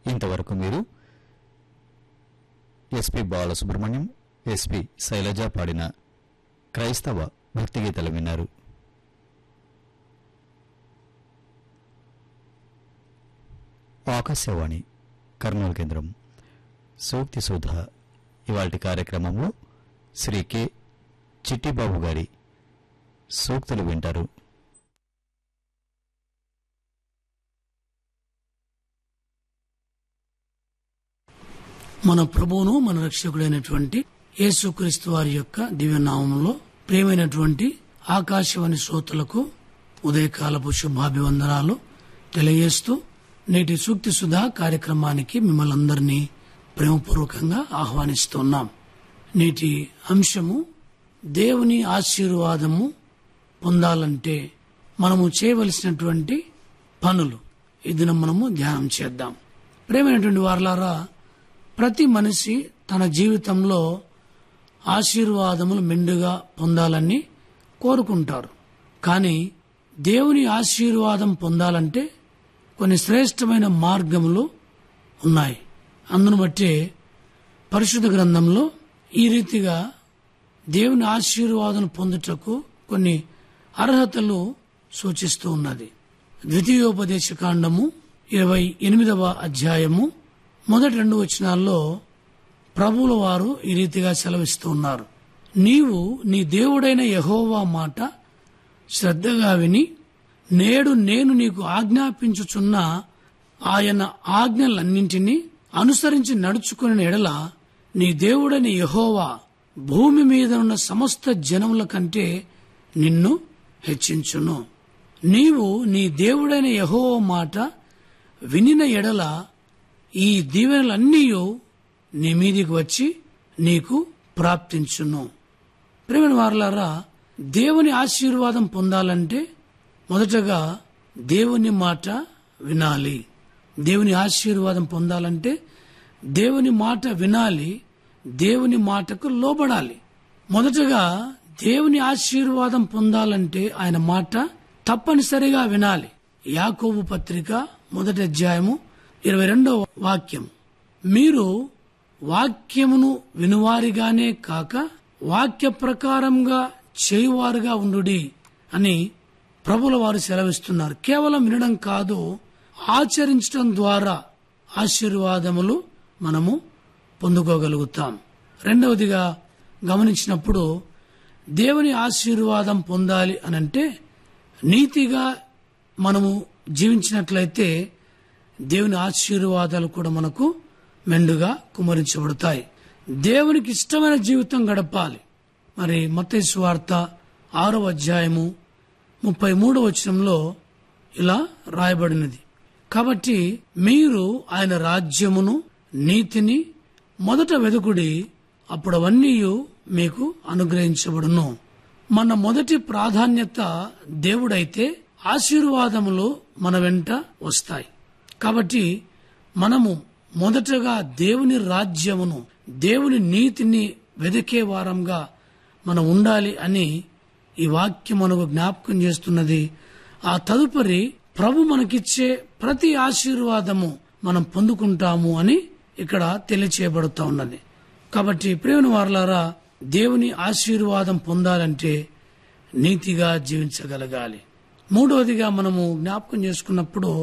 ఇంతవరకు మీరు SP Balasubrahmanyam SP Shailaja పాడిన క్రైస్తవ భక్తి గీతలు విన్నారు ఆకాశవాణి కర్నూలు కేంద్రం సూక్తి సుధ ఇవాటి కార్యక్రమంలో శ్రీ కె చిట్టిబాబు గారి సూక్తులు వింటారు మన ప్రభువును మన రక్షకుడైనటువంటి యేసుక్రీస్తు వారి యొక్క దివ్యనామంలో ప్రియమైనటువంటి ఆకాశవాణి శ్రోతలకు ఉదయకాలపు శుభాభివందనాలు తెలియజేస్తూ నేటి సూక్తి సుధా కార్యక్రమానికి మిమ్మల్ని అందరినీ ప్రేమపూర్వకంగా ఆహ్వానిస్తున్నాం నేటి అంశము దేవుని ఆశీర్వాదము పొందాలంటే మనము చేయవలసినటువంటి పనులు ఈ దినం మనము ధ్యానం చేద్దాం ప్రేమైనటువంటి వారలారా ప్రతి మనిషి తన జీవితంలో ఆశీర్వాదములు మెండుగా పొందాలని కోరుకుంటారు కానీ దేవుని ఆశీర్వాదం పొందాలంటే కొన్ని శ్రేష్టమైన మార్గములు ఉన్నాయి అందును బట్టి పరిశుద్ధ గ్రంథంలో ఈ రీతిగా దేవుని ఆశీర్వాదం పొందుటకు కొన్ని అర్హతలు సూచిస్తూ ఉన్నది ద్వితీయోపదేశ కాండము ఇరవై ఎనిమిదవ అధ్యాయము మొదటి రెండు వచనాల్లో ప్రభువుల వారు ఈ రీతిగా సెలవిస్తూ ఉన్నారు నీవు నీ దేవుడైన యహోవా మాట శ్రద్ధగా విని నేడు నేను నీకు ఆజ్ఞాపించుచున్న ఆయన ఆజ్ఞలన్నింటినీ అనుసరించి నడుచుకుని ఎడల నీ దేవుడైన యహోవా భూమి మీద ఉన్న సమస్త జనముల కంటే నిన్ను హెచ్చించును నీవు నీ దేవుడైన యహోవా మాట వినిన ఎడల ఈ దీవెనలన్నీ నీ మీదికి వచ్చి నీకు ప్రాప్తించును ప్రేమ వారలారా దేవుని ఆశీర్వాదం పొందాలంటే మొదటగా దేవుని మాట వినాలి దేవుని ఆశీర్వాదం పొందాలంటే దేవుని మాట వినాలి దేవుని మాటకు లోబడాలి మొదటగా దేవుని ఆశీర్వాదం పొందాలంటే ఆయన మాట తప్పనిసరిగా వినాలి యాకోబు పత్రిక మొదటి అధ్యాయము ఇరవై రెండవ వాక్యం మీరు వాక్యమును వినువారిగానే కాక వాక్య ప్రకారంగా చేయువారుగా ఉండుడి అని ప్రభుల వారు సెలవిస్తున్నారు కేవలం వినడం కాదు ఆచరించడం ద్వారా ఆశీర్వాదములు మనము పొందుకోగలుగుతాం రెండవదిగా గమనించినప్పుడు దేవుని ఆశీర్వాదం పొందాలి అనంటే నీతిగా మనము జీవించినట్లయితే దేవుని ఆశీర్వాదాలు కూడా మనకు మెండుగా కుమరించబడతాయి దేవునికి ఇష్టమైన జీవితం గడపాలి మరి మత్తయి వార్త ఆరో అధ్యాయము ముప్పై మూడో వచనంలో ఇలా రాయబడినది కాబట్టి మీరు ఆయన రాజ్యమును నీతిని మొదట వెదుకుడి అప్పుడు అవన్నీ మీకు అనుగ్రహించబడును మన మొదటి ప్రాధాన్యత దేవుడైతే ఆశీర్వాదములు మన వెంట వస్తాయి కాబట్టి మనము మొదటగా దేవుని రాజ్యమును దేవుని నీతిని వెదికే వారంగా మనం ఉండాలి అని ఈ వాక్యం మనకు జ్ఞాపకం చేస్తున్నది ఆ తదుపరి ప్రభు మనకిచ్చే ప్రతి ఆశీర్వాదము మనం పొందుకుంటాము అని ఇక్కడ తెలియచేయబడుతా ఉన్నది కాబట్టి ప్రేమ వారలారా దేవుని ఆశీర్వాదం పొందాలంటే నీతిగా జీవించగలగాలి మూడవదిగా మనము జ్ఞాపకం చేసుకున్నప్పుడు